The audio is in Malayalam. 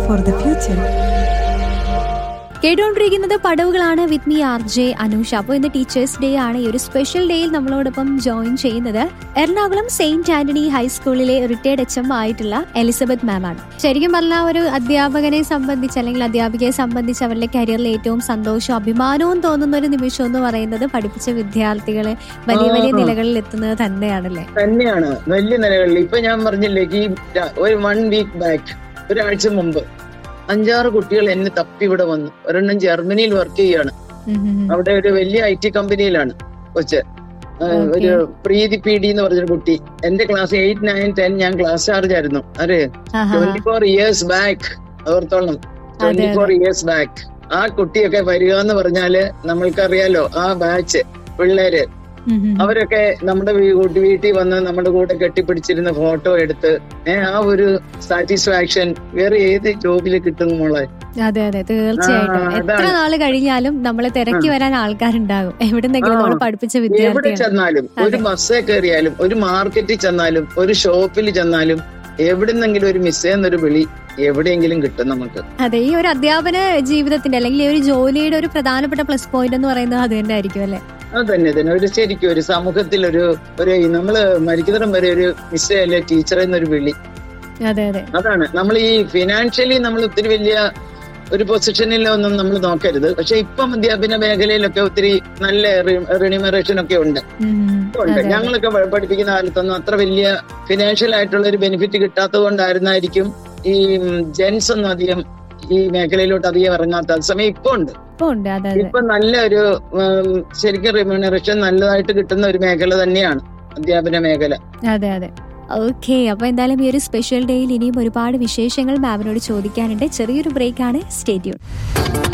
for the future. കേട്ടുകൊണ്ടിരിക്കുന്നത് പടവുകളാണ് with me R J Anusha അപ്പോൾ ഇന്ന് ടീച്ചേഴ്സ് ഡേ ആണ് ഈ ഒരു സ്പെഷ്യൽ ഡേയിൽ നമ്മളോടൊപ്പം ജോയിൻ ചെയ്യുന്നത് എറണാകുളം സെയിന്റ് ആന്റണി ഹൈസ്കൂളിലെ റിട്ടയർഡ് എച്ച് എം ആയിട്ടുള്ള എലിസബത്ത് മാം ആണ് ശരിക്കും പറഞ്ഞാൽ ഒരു അധ്യാപകനെ സംബന്ധിച്ച് അല്ലെങ്കിൽ അധ്യാപികയെ സംബന്ധിച്ച് അവരുടെ കരിയറിൽ ഏറ്റവും സന്തോഷവും അഭിമാനവും തോന്നുന്ന ഒരു നിമിഷം എന്ന് പറയുന്നത് പഠിപ്പിച്ച വിദ്യാർത്ഥികളെ വലിയ വലിയ ആ. നിലകളിൽ എത്തുന്നത് തന്നെയാണല്ലേ തന്നെയാണ് വലിയ നിലകളിൽ ഇപ്പൊ ഞാൻ പറഞ്ഞില്ലേ ഈ ര- ഒരു വൺ വീക്ക് ബാക്ക് ഒരാഴ്ച മുമ്പ് അഞ്ചാറ് കുട്ടികൾ എന്നെ തപ്പി ഇവിടെ വന്നു ഒരെണ്ണം ജർമ്മനിയിൽ വർക്ക് ചെയ്യാണ് ഉം ഉം ഉം. അവിടെ ഒരു വലിയ ഐ ടി കമ്പനിയിലാണ് കൊച്ച് ആ, Okay. ഒരു പ്രീതി പി ഡി എന്ന് പറഞ്ഞൊരു കുട്ടി എന്റെ ക്ലാസ് എയ്റ്റ് നയൻ ടെൻ ഞാൻ ക്ലാസ് ചാർജ് ആയിരുന്നു അതെ ആഹാ. ട്വന്റി ഫോർ ഇയേഴ്സ് ബാക്ക് ഓർത്തോളം ട്വന്റി ഫോർ ഇയേഴ്സ് ബാക്ക് ആ കുട്ടിയൊക്കെ വരിക എന്ന് പറഞ്ഞാല് നമ്മൾക്കറിയാലോ ആ ബാച്ച് പിള്ളേര് ഉം ഉം ഉം. അവരൊക്കെ നമ്മുടെ വീ- കൂട്ടി- വീട്ടിൽ വന്ന് നമ്മുടെ കൂടെ കെട്ടിപ്പിടിച്ചിരുന്ന ഫോട്ടോ എടുത്ത് ഏ, ആ ഒരു സാറ്റിസ്ഫാക്ഷൻ വേറെ ഏത് ജോബിൽ കിട്ടുന്നു മോളെ അതെ അതെ തീർച്ചയായിട്ടും ആ, എത്ര അതാണ്. നാള് കഴിഞ്ഞാലും നമ്മളെ തിരക്കി വരാൻ ആൾക്കാരുണ്ടാകും എവിടുന്നെങ്കിലും ആ. നമ്മൾ പഠിപ്പിച്ച എവിടെ വിദ്യാർത്ഥിയാണ് ചെന്നാലും ഒരു അതെ. ബസ്സിൽ കയറിയാലും ഒരു മാർക്കറ്റിൽ ചെന്നാലും ഒരു ഷോപ്പിൽ ചെന്നാലും എവിടുന്നെങ്കിലും ഒരു മിസ് ചെയ്യുന്നൊരു വിളി എവിടെയെങ്കിലും കിട്ടും നമുക്ക് അതെ ഈ ഒരു അധ്യാപന ജീവിതത്തിന്റെ അല്ലെങ്കിൽ ഈ ഒരു ജോലിയുടെ ഒരു പ്രധാനപ്പെട്ട പ്ലസ് പോയിന്റ് എന്ന് പറയുന്നത് അത് തന്നെ ആയിരിക്കും അല്ലെ അത് തന്നെ തന്നെ ഒരു ശരിക്കും ഒരു സമൂഹത്തിൽ ഒരു ഒരു നമ്മള് മരിക്കുന്നിടം വരെ ഒരു മിസ് അല്ലെ ടീച്ചർ എന്നൊരു വിളി അതെ അതെ അതാണ് നമ്മൾ ഈ ഫിനാൻഷ്യലി നമ്മൾ ഒത്തിരി വലിയ ഒരു പൊസിഷനിലൊന്നും നമ്മൾ നോക്കരുത് പക്ഷെ ഇപ്പം അധ്യാപന മേഖലയിലൊക്കെ ഒത്തിരി നല്ല റിണിമറേഷൻ ഒക്കെ ഉണ്ട് ഉം ഉം. ഉണ്ട് അതെ, ഞങ്ങളൊക്കെ പ- പഠിപ്പിക്കുന്ന കാലത്തൊന്നും അത്ര വലിയ ഫിനാൻഷ്യൽ ആയിട്ടുള്ള ഒരു ബെനിഫിറ്റ് കിട്ടാത്തത് കൊണ്ടായിരുന്നായിരിക്കും ഈ ജെൻസ് ഒന്നും അധികം ഈ മേഖലയിലോട്ട് അധികം ഇറങ്ങാത്ത അതേസമയം ഇപ്പൊ ഉണ്ട് ഇപ്പൊ ഉണ്ട് അതെ അതെ ഇപ്പൊ നല്ലൊരു ഉം, ശരിക്കും റിമ്യൂണറേഷൻ നല്ലതായിട്ട് കിട്ടുന്ന ഒരു മേഖല തന്നെയാണ് അധ്യാപന മേഖല അതെ അതെ ഓക്കെ അപ്പൊ എന്തായാലും ഈ ഒരു സ്പെഷ്യൽ ഡേയിൽ ഇനിയും ഒരുപാട് വിശേഷങ്ങൾ മാമിനോട് ചോദിക്കാനുണ്ട് ചെറിയൊരു ബ്രേക്ക് ആണ് സ്റ്റേറ്റ്യൂൺ